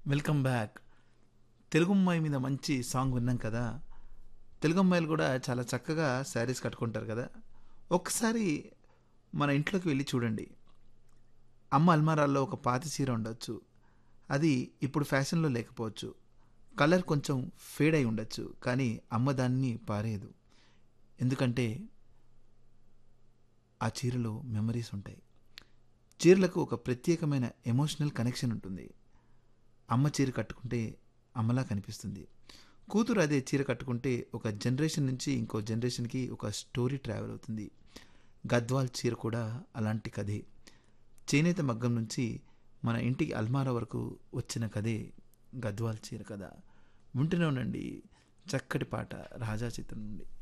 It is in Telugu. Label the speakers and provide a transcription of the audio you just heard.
Speaker 1: వెల్కమ్ బ్యాక్ తెలుగు అమ్మాయి మీద మంచి సాంగ్ విన్నాం కదా తెలుగు అమ్మాయిలు కూడా చాలా చక్కగా శారీస్ కట్టుకుంటారు కదా ఒక్కసారి మన ఇంట్లోకి వెళ్ళి చూడండి అమ్మ అల్మారాల్లో ఒక పాతి చీర ఉండొచ్చు అది ఇప్పుడు ఫ్యాషన్లో లేకపోవచ్చు కలర్ కొంచెం ఫేడ్ అయి ఉండొచ్చు కానీ అమ్మ దాన్ని పారేయదు ఎందుకంటే ఆ చీరలో మెమరీస్ ఉంటాయి చీరలకు ఒక ప్రత్యేకమైన ఎమోషనల్ కనెక్షన్ ఉంటుంది అమ్మ చీర కట్టుకుంటే అమ్మలా కనిపిస్తుంది కూతురు అదే చీర కట్టుకుంటే ఒక జనరేషన్ నుంచి ఇంకో జనరేషన్కి ఒక స్టోరీ ట్రావెల్ అవుతుంది గద్వాల్ చీర కూడా అలాంటి కథే చేనేత మగ్గం నుంచి మన ఇంటికి అల్మారా వరకు వచ్చిన కథే గద్వాల్ చీర కథ వింటూనే ఉండండి చక్కటి పాట రాజా చిత్రం నుండి